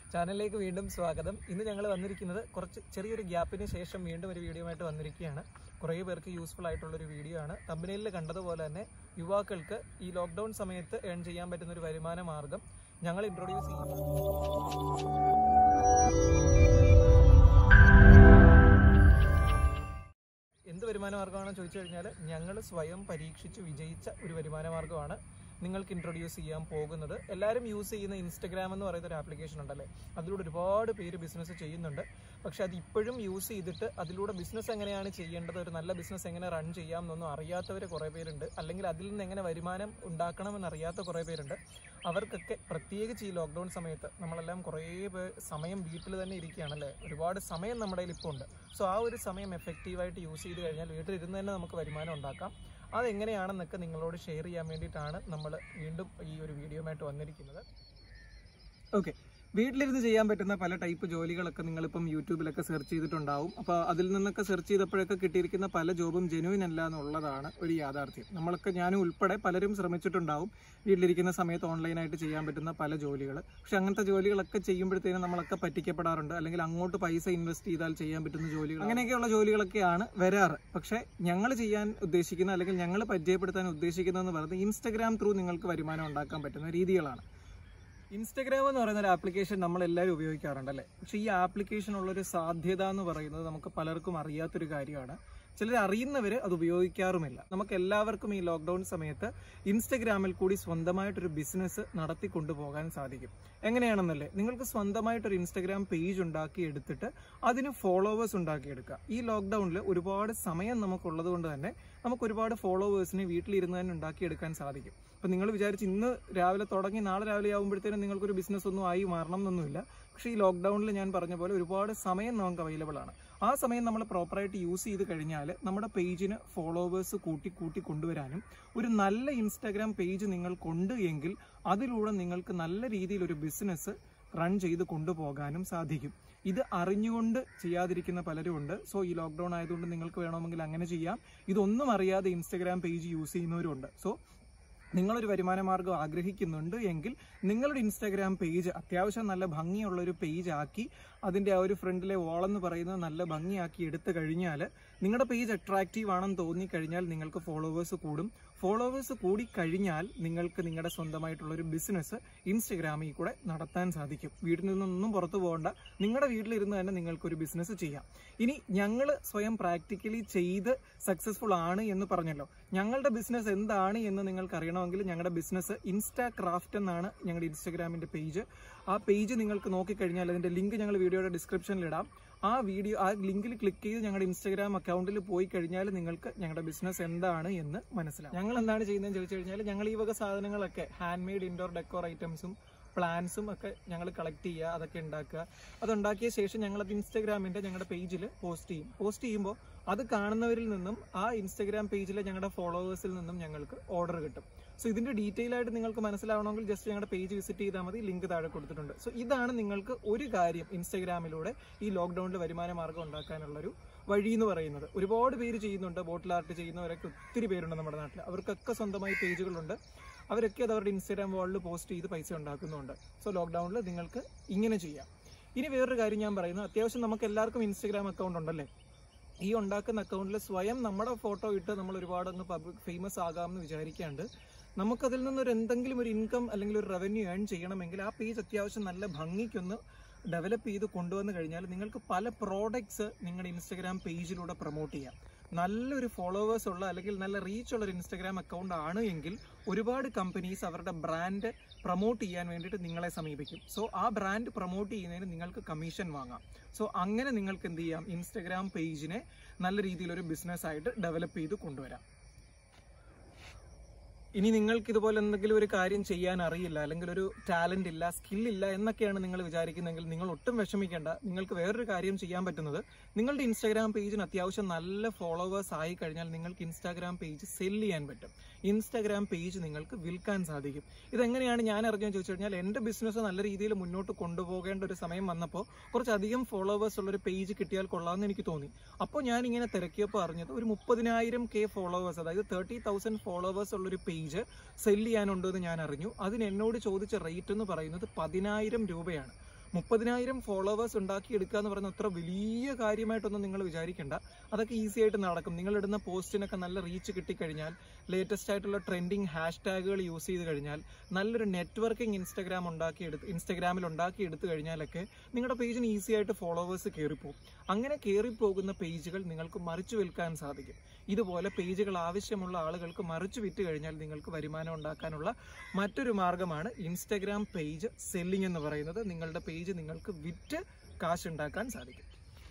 ചാനലിലേക്ക് വീണ്ടും സ്വാഗതം ഇന്ന് ഞങ്ങൾ വന്നിരിക്കുന്നത് കുറച്ച് ചെറിയൊരു ഗ്യാപ്പിന് ശേഷം വീണ്ടും ഒരു വീഡിയോ ആയിട്ട് വന്നിരിക്കുകയാണ് കുറേ പേർക്ക് യൂസ്ഫുൾ ആയിട്ടുള്ള ഒരു വീഡിയോ ആണ് തമ്പനയിൽ കണ്ടതുപോലെ തന്നെ യുവാക്കൾക്ക് ഈ ലോക്ക്ഡൗൺ സമയത്ത് ഏൺ ചെയ്യാൻ പറ്റുന്ന ഒരു വരുമാന മാർഗം ഞങ്ങൾ ഇൻട്രൊഡ്യൂസ് ചെയ്യുന്നു എന്ത് വരുമാന മാർഗമാണെന്ന് ചോദിച്ചു കഴിഞ്ഞാൽ ഞങ്ങൾ സ്വയം പരീക്ഷിച്ച് വിജയിച്ച ഒരു വരുമാന മാർഗമാണ് നിങ്ങൾക്ക് ഇൻട്രൊഡ്യൂസ് ചെയ്യാൻ പോകുന്നത് എല്ലാവരും യൂസ് ചെയ്യുന്ന ഇൻസ്റ്റഗ്രാം എന്ന് പറയുന്ന ഒരു ആപ്ലിക്കേഷൻ ഉണ്ടല്ലേ അതിലൂടെ ഒരുപാട് പേര് ബിസിനസ് ചെയ്യുന്നുണ്ട് പക്ഷെ അത് ഇപ്പോഴും യൂസ് ചെയ്തിട്ട് അതിലൂടെ ബിസിനസ് എങ്ങനെയാണ് ചെയ്യേണ്ടത് ഒരു നല്ല ബിസിനസ് എങ്ങനെ റൺ ചെയ്യാം എന്നൊന്നും അറിയാത്തവർ കുറേ പേരുണ്ട് അല്ലെങ്കിൽ അതിൽ നിന്ന് എങ്ങനെ വരുമാനം ഉണ്ടാക്കണമെന്ന് അറിയാത്ത കുറേ പേരുണ്ട് അവർക്കൊക്കെ പ്രത്യേകിച്ച് ഈ ലോക്ക്ഡൗൺ സമയത്ത് നമ്മളെല്ലാം കുറേ പേർ സമയം വീട്ടിൽ തന്നെ ഇരിക്കുകയാണല്ലേ ഒരുപാട് സമയം നമ്മുടെ കയ്യിൽ ഇപ്പോൾ ഉണ്ട് സോ ആ ഒരു സമയം എഫക്റ്റീവായിട്ട് യൂസ് ചെയ്ത് കഴിഞ്ഞാൽ വീട്ടിലിരുന്ന് തന്നെ നമുക്ക് വരുമാനം ഉണ്ടാക്കാം അതെങ്ങനെയാണെന്നൊക്കെ നിങ്ങളോട് ഷെയർ ചെയ്യാൻ വേണ്ടിയിട്ടാണ് നമ്മൾ വീണ്ടും ഈ ഒരു വീഡിയോയുമായിട്ട് വന്നിരിക്കുന്നത് ഓക്കെ വീട്ടിലിരുന്ന് ചെയ്യാൻ പറ്റുന്ന പല ടൈപ്പ് ജോലികളൊക്കെ നിങ്ങളിപ്പം യൂട്യൂബിലൊക്കെ സെർച്ച് ചെയ്തിട്ടുണ്ടാവും അപ്പോൾ അതിൽ നിന്നൊക്കെ സെർച്ച് ചെയ്തപ്പോഴൊക്കെ കിട്ടിയിരിക്കുന്ന പല ജോബും ജെനുവിൻ അല്ല എന്നുള്ളതാണ് ഒരു യാഥാർത്ഥ്യം നമ്മളൊക്കെ ഞാനും ഉൾപ്പെടെ പലരും ശ്രമിച്ചിട്ടുണ്ടാവും വീട്ടിലിരിക്കുന്ന സമയത്ത് ഓൺലൈനായിട്ട് ചെയ്യാൻ പറ്റുന്ന പല ജോലികൾ പക്ഷെ അങ്ങനത്തെ ജോലികളൊക്കെ ചെയ്യുമ്പോഴത്തേനും നമ്മളൊക്കെ പറ്റിക്കപ്പെടാറുണ്ട് അല്ലെങ്കിൽ അങ്ങോട്ട് പൈസ ഇൻവെസ്റ്റ് ചെയ്താൽ ചെയ്യാൻ പറ്റുന്ന ജോലികൾ അങ്ങനെയൊക്കെയുള്ള ജോലികളൊക്കെയാണ് വരാറ് പക്ഷേ ഞങ്ങൾ ചെയ്യാൻ ഉദ്ദേശിക്കുന്ന അല്ലെങ്കിൽ ഞങ്ങൾ പരിചയപ്പെടുത്താൻ ഉദ്ദേശിക്കുന്നതെന്ന് പറയുന്നത് ഇൻസ്റ്റഗ്രാം ത്രൂ നിങ്ങൾക്ക് വരുമാനം ഉണ്ടാക്കാൻ പറ്റുന്ന രീതികളാണ് ഇൻസ്റ്റഗ്രാം എന്ന് പറയുന്ന ഒരു ആപ്ലിക്കേഷൻ നമ്മൾ എല്ലാവരും ഉപയോഗിക്കാറുണ്ടല്ലേ പക്ഷെ ഈ ആപ്ലിക്കേഷൻ ഉള്ളൊരു സാധ്യത എന്ന് പറയുന്നത് നമുക്ക് പലർക്കും അറിയാത്തൊരു കാര്യമാണ് ചിലർ അറിയുന്നവർ അത് ഉപയോഗിക്കാറുമില്ല നമുക്ക് എല്ലാവർക്കും ഈ ലോക്ക്ഡൌൺ സമയത്ത് ഇൻസ്റ്റഗ്രാമിൽ കൂടി സ്വന്തമായിട്ടൊരു ബിസിനസ് നടത്തി കൊണ്ടുപോകാൻ സാധിക്കും എങ്ങനെയാണെന്നല്ലേ നിങ്ങൾക്ക് സ്വന്തമായിട്ടൊരു ഇൻസ്റ്റഗ്രാം പേജ് ഉണ്ടാക്കി എടുത്തിട്ട് അതിന് ഫോളോവേഴ്സ് ഉണ്ടാക്കിയെടുക്കുക ഈ ലോക്ക്ഡൌണിൽ ഒരുപാട് സമയം നമുക്കുള്ളത് കൊണ്ട് തന്നെ നമുക്ക് ഒരുപാട് ഫോളോവേഴ്സിനെ വീട്ടിലിരുന്ന് തന്നെ ഉണ്ടാക്കിയെടുക്കാൻ സാധിക്കും അപ്പം നിങ്ങൾ വിചാരിച്ച് ഇന്ന് രാവിലെ തുടങ്ങി നാളെ രാവിലെ ആകുമ്പോഴത്തേനും നിങ്ങൾക്കൊരു ബിസിനസ് ഒന്നും ആയി മാറണം എന്നൊന്നുമില്ല പക്ഷേ ഈ ലോക്ക്ഡൌണിൽ ഞാൻ പറഞ്ഞ പോലെ ഒരുപാട് സമയം നമുക്ക് അവൈലബിൾ ആണ് ആ സമയം നമ്മൾ പ്രോപ്പറായിട്ട് യൂസ് ചെയ്ത് കഴിഞ്ഞാൽ നമ്മുടെ പേജിന് ഫോളോവേഴ്സ് കൂട്ടി കൂട്ടി കൊണ്ടുവരാനും ഒരു നല്ല ഇൻസ്റ്റാഗ്രാം പേജ് നിങ്ങൾക്കുണ്ട് എങ്കിൽ അതിലൂടെ നിങ്ങൾക്ക് നല്ല രീതിയിൽ ഒരു ബിസിനസ് റൺ ചെയ്ത് കൊണ്ടുപോകാനും സാധിക്കും ഇത് അറിഞ്ഞുകൊണ്ട് ചെയ്യാതിരിക്കുന്ന പലരും ഉണ്ട് സോ ഈ ലോക്ക്ഡൗൺ ആയതുകൊണ്ട് നിങ്ങൾക്ക് വേണമെങ്കിൽ അങ്ങനെ ചെയ്യാം ഇതൊന്നും അറിയാതെ ഇൻസ്റ്റഗ്രാം പേജ് യൂസ് ചെയ്യുന്നവരുണ്ട് സോ നിങ്ങളൊരു വരുമാന മാർഗം ആഗ്രഹിക്കുന്നുണ്ട് എങ്കിൽ നിങ്ങളുടെ ഇൻസ്റ്റാഗ്രാം പേജ് അത്യാവശ്യം നല്ല ഭംഗിയുള്ള ഒരു പേജ് ആക്കി അതിൻ്റെ ആ ഒരു ഫ്രണ്ടിലെ wall എന്ന് പറയുന്നത് നല്ല ഭംഗിയാക്കി എടുത്തു കഴിഞ്ഞാൽ നിങ്ങളുടെ പേജ് അട്രാക്റ്റീവ് ആണെന്ന് തോന്നിക്കഴിഞ്ഞാൽ നിങ്ങൾക്ക് ഫോളോവേഴ്സ് കൂടും ഫോളോവേഴ്സ് കൂടി കഴിഞ്ഞാൽ നിങ്ങൾക്ക് നിങ്ങളുടെ സ്വന്തമായിട്ടുള്ള ഒരു ബിസിനസ് ഇൻസ്റ്റഗ്രാമിൽ കൂടെ നടത്താൻ സാധിക്കും വീട്ടിൽ നിന്നൊന്നും പുറത്തു പോകണ്ട നിങ്ങളുടെ വീട്ടിലിരുന്ന് തന്നെ നിങ്ങൾക്കൊരു ബിസിനസ് ചെയ്യാം ഇനി ഞങ്ങൾ സ്വയം പ്രാക്ടിക്കലി ചെയ്ത് സക്സസ്ഫുൾ ആണ് എന്ന് പറഞ്ഞല്ലോ ഞങ്ങളുടെ ബിസിനസ് എന്താണ് എന്ന് നിങ്ങൾക്ക് അറിയണമെങ്കിൽ ഞങ്ങളുടെ ബിസിനസ് ഇൻസ്റ്റാ ക്രാഫ്റ്റ് എന്നാണ് ഞങ്ങളുടെ ഇൻസ്റ്റഗ്രാമിന്റെ പേജ് ആ പേജ് നിങ്ങൾക്ക് നോക്കിക്കഴിഞ്ഞാൽ അതിന്റെ ലിങ്ക് ഞങ്ങൾ വീഡിയോയുടെ ഡിസ്ക്രിപ്ഷനിൽ ഇടാം ആ വീഡിയോ ആ ലിങ്കിൽ ക്ലിക്ക് ചെയ്ത് ഞങ്ങളുടെ ഇൻസ്റ്റാഗ്രാം അക്കൗണ്ടിൽ പോയി കഴിഞ്ഞാൽ നിങ്ങൾക്ക് ഞങ്ങളുടെ ബിസിനസ് എന്താണ് എന്ന് മനസ്സിലാവും ഞങ്ങൾ എന്താണ് ചെയ്യുന്നതെന്ന് ചോദിച്ചു കഴിഞ്ഞാൽ ഞങ്ങൾ ഈ വക സാധനങ്ങളൊക്കെ ഹാൻഡ് മെയ്ഡ് ഇൻഡോർ ഡെക്കോർ ഐറ്റംസും പ്ലാൻസും ഒക്കെ ഞങ്ങൾ കളക്ട് ചെയ്യുക അതൊക്കെ ഉണ്ടാക്കുക അതുണ്ടാക്കിയ ശേഷം ഞങ്ങൾ അത് ഇൻസ്റ്റാഗ്രാമിന്റെ ഞങ്ങളുടെ പേജിൽ പോസ്റ്റ് ചെയ്യും പോസ്റ്റ് ചെയ്യുമ്പോൾ അത് കാണുന്നവരിൽ നിന്നും ആ ഇൻസ്റ്റാഗ്രാം പേജിലെ ഞങ്ങളുടെ ഫോളോവേഴ്സിൽ നിന്നും ഞങ്ങൾക്ക് ഓർഡർ കിട്ടും സോ ഇതിന്റെ ഡീറ്റെയിൽ ആയിട്ട് നിങ്ങൾക്ക് മനസ്സിലാവണമെങ്കിൽ ജസ്റ്റ് ഞങ്ങളുടെ പേജ് വിസിറ്റ് ചെയ്താൽ മതി ലിങ്ക് താഴെ കൊടുത്തിട്ടുണ്ട് സോ ഇതാണ് നിങ്ങൾക്ക് ഒരു കാര്യം ഇൻസ്റ്റാഗ്രാമിലൂടെ ഈ ലോക്ക്ഡൌണിൽ വരുമാന മാർഗം ഉണ്ടാക്കാനുള്ളൊരു വഴി എന്ന് പറയുന്നത് ഒരുപാട് പേര് ചെയ്യുന്നുണ്ട് ബോട്ടിൽ ആർട്ട് ചെയ്യുന്നവരൊക്കെ ഒത്തിരി പേരുണ്ട് നമ്മുടെ നാട്ടിൽ അവർക്കൊക്കെ സ്വന്തമായി പേജുകളുണ്ട് അവരൊക്കെ അത് അവരുടെ ഇൻസ്റ്റാഗ്രാം വാളിൽ പോസ്റ്റ് ചെയ്ത് പൈസ ഉണ്ടാക്കുന്നുണ്ട് സോ ലോക്ക്ഡൌണിൽ നിങ്ങൾക്ക് ഇങ്ങനെ ചെയ്യാം ഇനി വേറൊരു കാര്യം ഞാൻ പറയുന്നത് അത്യാവശ്യം നമുക്ക് എല്ലാവർക്കും ഇൻസ്റ്റാഗ്രാം അക്കൗണ്ട് ഉണ്ടല്ലേ ഈ ഉണ്ടാക്കുന്ന അക്കൗണ്ടിൽ സ്വയം നമ്മുടെ ഫോട്ടോ ഇട്ട് നമ്മൾ ഒരുപാട് അങ്ങ് പബ്ലിക് ഫേമസ് ആകാമെന്ന് വിചാരിക്കാണ്ട് നമുക്കതിൽ നിന്നൊരു എന്തെങ്കിലും ഒരു ഇൻകം അല്ലെങ്കിൽ ഒരു റവന്യൂ ഏൺ ചെയ്യണമെങ്കിൽ ആ പേജ് അത്യാവശ്യം നല്ല ഭംഗിക്കൊന്ന് ഡെവലപ്പ് ചെയ്ത് കൊണ്ടുവന്നു കഴിഞ്ഞാൽ നിങ്ങൾക്ക് പല പ്രോഡക്ട്സ് നിങ്ങളുടെ ഇൻസ്റ്റഗ്രാം പേജിലൂടെ പ്രൊമോട്ട് ചെയ്യാം നല്ലൊരു ഫോളോവേഴ്സ് ഉള്ള അല്ലെങ്കിൽ നല്ല റീച്ച് ഉള്ള ഒരു ഇൻസ്റ്റഗ്രാം അക്കൗണ്ട് ആണ് എങ്കിൽ ഒരുപാട് കമ്പനീസ് അവരുടെ ബ്രാൻഡ് പ്രൊമോട്ട് ചെയ്യാൻ വേണ്ടിയിട്ട് നിങ്ങളെ സമീപിക്കും സോ ആ ബ്രാൻഡ് പ്രൊമോട്ട് ചെയ്യുന്നതിന് നിങ്ങൾക്ക് കമ്മീഷൻ വാങ്ങാം സോ അങ്ങനെ നിങ്ങൾക്ക് എന്ത് ചെയ്യാം ഇൻസ്റ്റഗ്രാം പേജിനെ നല്ല രീതിയിലൊരു ബിസിനസ് ആയിട്ട് ഡെവലപ്പ് ചെയ്ത് കൊണ്ടുവരാം ഇനി നിങ്ങൾക്ക് ഇതുപോലെ എന്തെങ്കിലും ഒരു കാര്യം ചെയ്യാൻ അറിയില്ല അല്ലെങ്കിൽ ഒരു ടാലന്റ് ഇല്ല സ്കിൽ ഇല്ല എന്നൊക്കെയാണ് നിങ്ങൾ വിചാരിക്കുന്നതെങ്കിൽ നിങ്ങൾ ഒട്ടും വിഷമിക്കേണ്ട നിങ്ങൾക്ക് വേറൊരു കാര്യം ചെയ്യാൻ പറ്റുന്നത് നിങ്ങളുടെ ഇൻസ്റ്റാഗ്രാം പേജിന് അത്യാവശ്യം നല്ല ഫോളോവേഴ്സ് ആയി കഴിഞ്ഞാൽ നിങ്ങൾക്ക് ഇൻസ്റ്റാഗ്രാം പേജ് സെൽ ചെയ്യാൻ പറ്റും ഇൻസ്റ്റാഗ്രാം പേജ് നിങ്ങൾക്ക് വിൽക്കാൻ സാധിക്കും ഇതെങ്ങനെയാണ് ഞാൻ അറിഞ്ഞതെന്ന് ചോദിച്ചു കഴിഞ്ഞാൽ എൻ്റെ ബിസിനസ് നല്ല രീതിയിൽ മുന്നോട്ട് കൊണ്ടുപോകേണ്ട ഒരു സമയം വന്നപ്പോൾ കുറച്ചധികം ഫോളോവേഴ്സ് ഉള്ള ഒരു പേജ് കിട്ടിയാൽ കൊള്ളാമെന്ന് എനിക്ക് തോന്നി അപ്പോൾ ഞാൻ ഇങ്ങനെ തിരക്കിയപ്പോൾ അറിഞ്ഞത് ഒരു മുപ്പതിനായിരം കെ ഫോളോവേഴ്സ് അതായത് തേർട്ടി തൗസൻഡ് ഫോളോവേഴ്സ് ഉള്ള ഒരു പേജ് സെല് ചെയ്യാനുണ്ട് എന്ന് ഞാൻ അറിഞ്ഞു അതിന് എന്നോട് ചോദിച്ച റേറ്റ് എന്ന് പറയുന്നത് പതിനായിരം രൂപയാണ് മുപ്പതിനായിരം ഫോളോവേഴ്സ് ഉണ്ടാക്കിയെടുക്കുക എന്ന് പറയുന്ന അത്ര വലിയ കാര്യമായിട്ടൊന്നും നിങ്ങൾ വിചാരിക്കേണ്ട അതൊക്കെ ഈസി ആയിട്ട് നടക്കും നിങ്ങൾ ഇടുന്ന പോസ്റ്റിനൊക്കെ നല്ല റീച്ച് കിട്ടിക്കഴിഞ്ഞാൽ ലേറ്റസ്റ്റ് ആയിട്ടുള്ള ട്രെൻഡിങ് ഹാഷ് ടാഗുകൾ യൂസ് ചെയ്ത് കഴിഞ്ഞാൽ നല്ലൊരു നെറ്റ്വർക്കിംഗ് ഇൻസ്റ്റാഗ്രാം ഉണ്ടാക്കിയെടുത്ത് ഇൻസ്റ്റാഗ്രാമിൽ ഉണ്ടാക്കിയെടുത്ത് കഴിഞ്ഞാലൊക്കെ നിങ്ങളുടെ പേജിന് ഈസി ആയിട്ട് ഫോളോവേഴ്സ് കയറിപ്പോകും അങ്ങനെ കയറിപ്പോകുന്ന പേജുകൾ നിങ്ങൾക്ക് മറിച്ചു വിൽക്കാൻ സാധിക്കും ഇതുപോലെ പേജുകൾ ആവശ്യമുള്ള ആളുകൾക്ക് മറിച്ചു വിറ്റ് കഴിഞ്ഞാൽ നിങ്ങൾക്ക് വരുമാനം ഉണ്ടാക്കാനുള്ള മറ്റൊരു മാർഗമാണ് ഇൻസ്റ്റഗ്രാം പേജ് സെല്ലിംഗ് എന്ന് പറയുന്നത് നിങ്ങളുടെ പേജ് നിങ്ങൾക്ക് വിറ്റ് കാശ് ഉണ്ടാക്കാൻ സാധിക്കും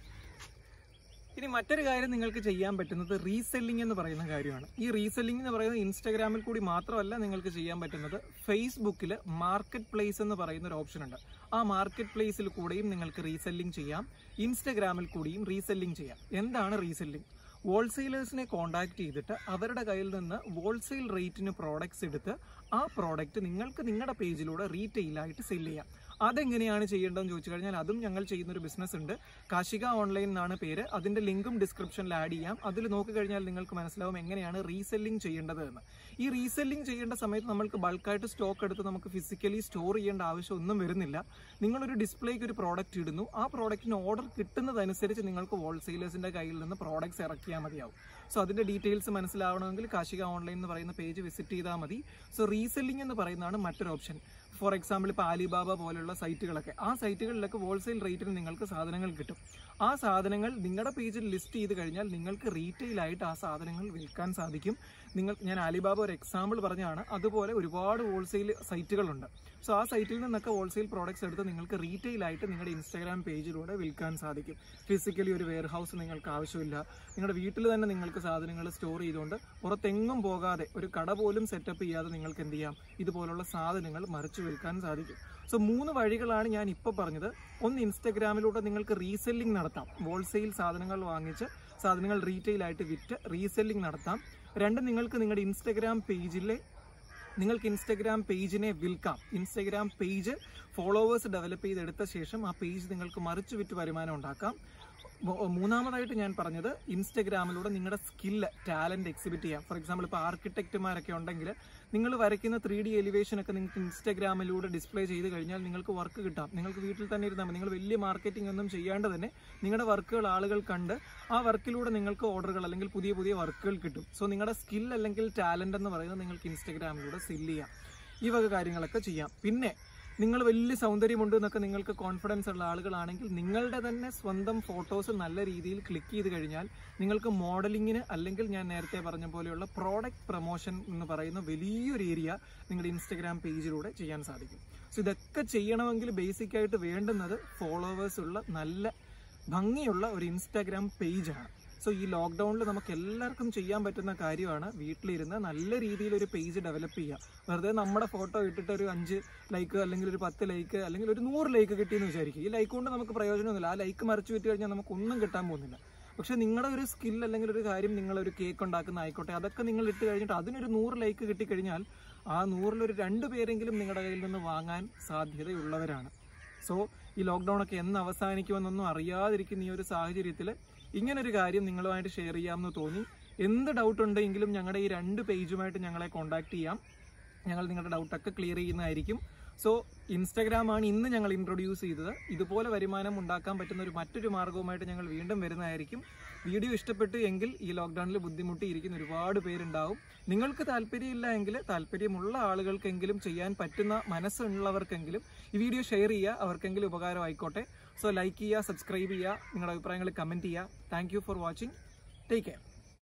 ഇനി മറ്റൊരു കാര്യം നിങ്ങൾക്ക് ചെയ്യാൻ പറ്റുന്നത് റീസെല്ലിംഗ് എന്ന് പറയുന്ന കാര്യമാണ് ഈ റീസെല്ലിംഗ് എന്ന് പറയുന്നത് ഇൻസ്റ്റാഗ്രാമിൽ കൂടി മാത്രമല്ല നിങ്ങൾക്ക് ചെയ്യാൻ പറ്റുന്നത് ഫേസ്ബുക്കിൽ മാർക്കറ്റ് പ്ലേസ് എന്ന് പറയുന്ന ഒരു ഓപ്ഷൻ ഉണ്ട് ആ മാർക്കറ്റ് പ്ലേസിൽ കൂടെയും നിങ്ങൾക്ക് റീസെല്ലിംഗ് ചെയ്യാം ഇൻസ്റ്റഗ്രാമിൽ കൂടിയും റീസെല്ലിംഗ് ചെയ്യാം എന്താണ് റീസെല്ലിംഗ് ഹോൾസെയിലേഴ്സിനെ കോൺടാക്ട് ചെയ്തിട്ട് അവരുടെ കയ്യിൽ നിന്ന് ഹോൾസെയിൽ റേറ്റിന് പ്രോഡക്ട്സ് എടുത്ത് ആ പ്രോഡക്റ്റ് നിങ്ങൾക്ക് നിങ്ങളുടെ പേജിലൂടെ റീറ്റെയിലായിട്ട് സെല് ചെയ്യാം അതെങ്ങനെയാണ് ചെയ്യേണ്ടതെന്ന് ചോദിച്ചു കഴിഞ്ഞാൽ അതും ഞങ്ങൾ ചെയ്യുന്ന ഒരു ബിസിനസ് ഉണ്ട് കാശിക ഓൺലൈൻ എന്നാണ് പേര് അതിന്റെ ലിങ്കും ഡിസ്ക്രിപ്ഷനിൽ ആഡ് ചെയ്യാം അതിൽ നോക്കിക്കഴിഞ്ഞാൽ നിങ്ങൾക്ക് മനസ്സിലാവും എങ്ങനെയാണ് റീസെല്ലിംഗ് ചെയ്യേണ്ടത് എന്ന് ഈ റീസെല്ലിംഗ് ചെയ്യേണ്ട സമയത്ത് നമ്മൾക്ക് ബൾക്കായിട്ട് സ്റ്റോക്ക് എടുത്ത് നമുക്ക് ഫിസിക്കലി സ്റ്റോർ ചെയ്യേണ്ട ആവശ്യമൊന്നും വരുന്നില്ല നിങ്ങളൊരു ഡിസ്പ്ലേക്ക് ഒരു പ്രോഡക്റ്റ് ഇടുന്നു ആ പ്രോഡക്റ്റിന് ഓർഡർ കിട്ടുന്നതനുസരിച്ച് നിങ്ങൾക്ക് ഹോൾസെയിലേഴ്സിന്റെ കയ്യിൽ നിന്ന് പ്രോഡക്ട്സ് ഇറക്കിയാൽ മതിയാവും സോ അതിന്റെ ഡീറ്റെയിൽസ് മനസ്സിലാവണമെങ്കിൽ കാശിക ഓൺലൈൻ എന്ന് പറയുന്ന പേജ് വിസിറ്റ് ചെയ്താൽ മതി സോ റീസെല്ലിംഗ് എന്ന് പറയുന്നതാണ് മറ്റൊരു ഓപ്ഷൻ ഫോർ എക്സാമ്പിൾ ഇപ്പോൾ ആലിബാബ പോലുള്ള സൈറ്റുകളൊക്കെ ആ സൈറ്റുകളിലൊക്കെ ഹോൾസെയിൽ റേറ്റിൽ നിങ്ങൾക്ക് സാധനങ്ങൾ കിട്ടും ആ സാധനങ്ങൾ നിങ്ങളുടെ പേജിൽ ലിസ്റ്റ് ചെയ്ത് കഴിഞ്ഞാൽ നിങ്ങൾക്ക് റീറ്റെയിൽ ആയിട്ട് ആ സാധനങ്ങൾ വിൽക്കാൻ സാധിക്കും നിങ്ങൾ ഞാൻ ആലിബാബ ഒരു എക്സാമ്പിൾ പറഞ്ഞാണ് അതുപോലെ ഒരുപാട് ഹോൾസെയിൽ സൈറ്റുകളുണ്ട് സോ ആ സൈറ്റിൽ നിന്നൊക്കെ ഹോൾസെയിൽ പ്രോഡക്ട്സ് എടുത്ത് നിങ്ങൾക്ക് റീറ്റെയിൽ ആയിട്ട് നിങ്ങളുടെ ഇൻസ്റ്റാഗ്രാം പേജിലൂടെ വിൽക്കാൻ സാധിക്കും ഫിസിക്കലി ഒരു വെയർ ഹൗസ് നിങ്ങൾക്ക് ആവശ്യമില്ല നിങ്ങളുടെ വീട്ടിൽ തന്നെ നിങ്ങൾക്ക് സാധനങ്ങൾ സ്റ്റോർ ചെയ്തുകൊണ്ട് പുറത്തെങ്ങും പോകാതെ ഒരു കട പോലും സെറ്റപ്പ് ചെയ്യാതെ നിങ്ങൾക്ക് എന്ത് ചെയ്യാം ഇതുപോലുള്ള സാധനങ്ങൾ മറിച്ചു വിൽക്കാൻ സാധിക്കും സോ മൂന്ന് വഴികളാണ് ഞാൻ ഇപ്പോൾ പറഞ്ഞത് ഒന്ന് ഇൻസ്റ്റാഗ്രാമിലൂടെ നിങ്ങൾക്ക് റീസെല്ലിംഗ് നടത്താം ഹോൾസെയിൽ സാധനങ്ങൾ വാങ്ങിച്ച് സാധനങ്ങൾ റീറ്റെയിൽ ആയിട്ട് വിറ്റ് റീസെല്ലിംഗ് നടത്താം രണ്ട് നിങ്ങൾക്ക് നിങ്ങളുടെ ഇൻസ്റ്റാഗ്രാം പേജിലെ നിങ്ങൾക്ക് ഇൻസ്റ്റഗ്രാം പേജിനെ വിൽക്കാം ഇൻസ്റ്റഗ്രാം പേജ് ഫോളോവേഴ്സ് ഡെവലപ്പ് ചെയ്തെടുത്ത ശേഷം ആ പേജ് നിങ്ങൾക്ക് മറിച്ചു വിറ്റ് വരുമാനം ഉണ്ടാക്കാം മൂ- മൂന്നാമതായിട്ട് ഞാൻ പറഞ്ഞത് ഇൻസ്റ്റഗ്രാമിലൂടെ നിങ്ങളുടെ സ്കില്ല് ടാലന്റ് എക്സിബിറ്റ് ചെയ്യാം ഫോർ എക്സാമ്പിൾ ഇപ്പോൾ ആർക്കിടെക്റ്റുമാരൊക്കെ ഉണ്ടെങ്കിൽ നിങ്ങൾ വരയ്ക്കുന്ന ത്രീ ഡി എലിവേഷൻ ഒക്കെ നിങ്ങൾക്ക് ഇൻസ്റ്റഗ്രാമിലൂടെ ഡിസ്പ്ലേ ചെയ്ത് കഴിഞ്ഞാൽ നിങ്ങൾക്ക് വർക്ക് കിട്ടാം നിങ്ങൾക്ക് വീട്ടിൽ തന്നെ ഇരുന്നാൽ മതി നിങ്ങൾ വലിയ മാർക്കറ്റിംഗ് ഒന്നും ചെയ്യാണ്ട് തന്നെ നിങ്ങളുടെ വർക്കുകൾ ആളുകൾ കണ്ട് ആ വർക്കിലൂടെ നിങ്ങൾക്ക് ഓർഡറുകൾ അല്ലെങ്കിൽ പുതിയ പുതിയ വർക്കുകൾ കിട്ടും സോ നിങ്ങളുടെ സ്കിൽ അല്ലെങ്കിൽ ടാലന്റ് എന്ന് പറയുന്നത് നിങ്ങൾക്ക് ഇൻസ്റ്റഗ്രാമിലൂടെ സെല്ല് ചെയ്യാം ഈ വക കാര്യങ്ങളൊക്കെ ചെയ്യാം പിന്നെ നിങ്ങൾ വലിയ സൗന്ദര്യമുണ്ട് എന്നൊക്കെ നിങ്ങൾക്ക് കോൺഫിഡൻസ് ഉള്ള ആളുകളാണെങ്കിൽ നിങ്ങളുടെ തന്നെ സ്വന്തം ഫോട്ടോസ് നല്ല രീതിയിൽ ക്ലിക്ക് ചെയ്ത് കഴിഞ്ഞാൽ നിങ്ങൾക്ക് മോഡലിങ്ങിന് അല്ലെങ്കിൽ ഞാൻ നേരത്തെ പറഞ്ഞ പോലെയുള്ള പ്രോഡക്റ്റ് പ്രൊമോഷൻ എന്ന് പറയുന്ന വലിയൊരു ഏരിയ നിങ്ങളുടെ ഇൻസ്റ്റഗ്രാം പേജിലൂടെ ചെയ്യാൻ സാധിക്കും സോ ഇതൊക്കെ ചെയ്യണമെങ്കിൽ ബേസിക് ആയിട്ട് വേണ്ടുന്നത് ഫോളോവേഴ്സ് ഉള്ള നല്ല ഭംഗിയുള്ള ഒരു ഇൻസ്റ്റാഗ്രാം പേജാണ് സോ ഈ ലോക്ക്ഡൗണിൽ നമുക്ക് എല്ലാവർക്കും ചെയ്യാൻ പറ്റുന്ന കാര്യമാണ് വീട്ടിലിരുന്ന് നല്ല രീതിയിൽ ഒരു പേജ് ഡെവലപ്പ് ചെയ്യുക വെറുതെ നമ്മുടെ ഫോട്ടോ ഇട്ടിട്ട് ഒരു അഞ്ച് ലൈക്ക് അല്ലെങ്കിൽ ഒരു പത്ത് ലൈക്ക് അല്ലെങ്കിൽ ഒരു നൂറ് ലൈക്ക് കിട്ടിയെന്ന് വിചാരിക്കും ഈ ലൈക്ക് കൊണ്ട് നമുക്ക് പ്രയോജനമൊന്നുമില്ല ആ ലൈക്ക് മറിച്ച് വിറ്റ് കഴിഞ്ഞാൽ നമുക്ക് ഒന്നും കിട്ടാൻ പോകുന്നില്ല പക്ഷെ നിങ്ങളുടെ ഒരു സ്കിൽ അല്ലെങ്കിൽ ഒരു കാര്യം നിങ്ങൾ ഒരു കേക്ക് ഉണ്ടാക്കുന്ന ആയിക്കോട്ടെ അതൊക്കെ നിങ്ങൾ ഇട്ട് കഴിഞ്ഞിട്ട് അതിനൊരു നൂറ് ലൈക്ക് കിട്ടിക്കഴിഞ്ഞാൽ ആ നൂറിലൊരു രണ്ട് പേരെങ്കിലും നിങ്ങളുടെ കയ്യിൽ നിന്ന് വാങ്ങാൻ സാധ്യതയുള്ളവരാണ് സോ ഈ ലോക്ക്ഡൗൺ ഒക്കെ എന്ന് അവസാനിക്കുമെന്നൊന്നും അറിയാതിരിക്കുന്ന ഈ ഒരു സാഹചര്യത്തിൽ ഇങ്ങനൊരു കാര്യം നിങ്ങളുമായിട്ട് ഷെയർ ചെയ്യാമെന്ന് തോന്നി എന്ത് ഡൗട്ട് ഉണ്ടെങ്കിലും ഞങ്ങളുടെ ഈ രണ്ട് പേജുമായിട്ട് ഞങ്ങളെ കോൺടാക്ട് ചെയ്യാം ഞങ്ങൾ നിങ്ങളുടെ ഡൗട്ടൊക്കെ ക്ലിയർ ചെയ്യുന്നതായിരിക്കും സോ ഇൻസ്റ്റാഗ്രാം ആണ് ഇന്ന് ഞങ്ങൾ ഇൻട്രൊഡ്യൂസ് ചെയ്തത് ഇതുപോലെ വരുമാനം ഉണ്ടാക്കാൻ പറ്റുന്ന ഒരു മറ്റൊരു മാർഗവുമായിട്ട് ഞങ്ങൾ വീണ്ടും വരുന്നതായിരിക്കും വീഡിയോ ഇഷ്ടപ്പെട്ടു എങ്കിൽ ഈ ലോക്ക്ഡൗണിൽ ബുദ്ധിമുട്ടിയിരിക്കുന്ന ഒരുപാട് പേരുണ്ടാവും നിങ്ങൾക്ക് താല്പര്യമില്ല എങ്കിൽ താല്പര്യമുള്ള ആളുകൾക്കെങ്കിലും ചെയ്യാൻ പറ്റുന്ന മനസ്സുള്ളവർക്കെങ്കിലും ഈ വീഡിയോ ഷെയർ ചെയ്യുക അവർക്കെങ്കിലും ഉപകാരമായിക്കോട്ടെ സോ ലൈക്ക് ചെയ്യുക സബ്സ്ക്രൈബ് ചെയ്യുക നിങ്ങളുടെ അഭിപ്രായങ്ങൾ കമൻറ്റ് ചെയ്യുക thank you for watching take care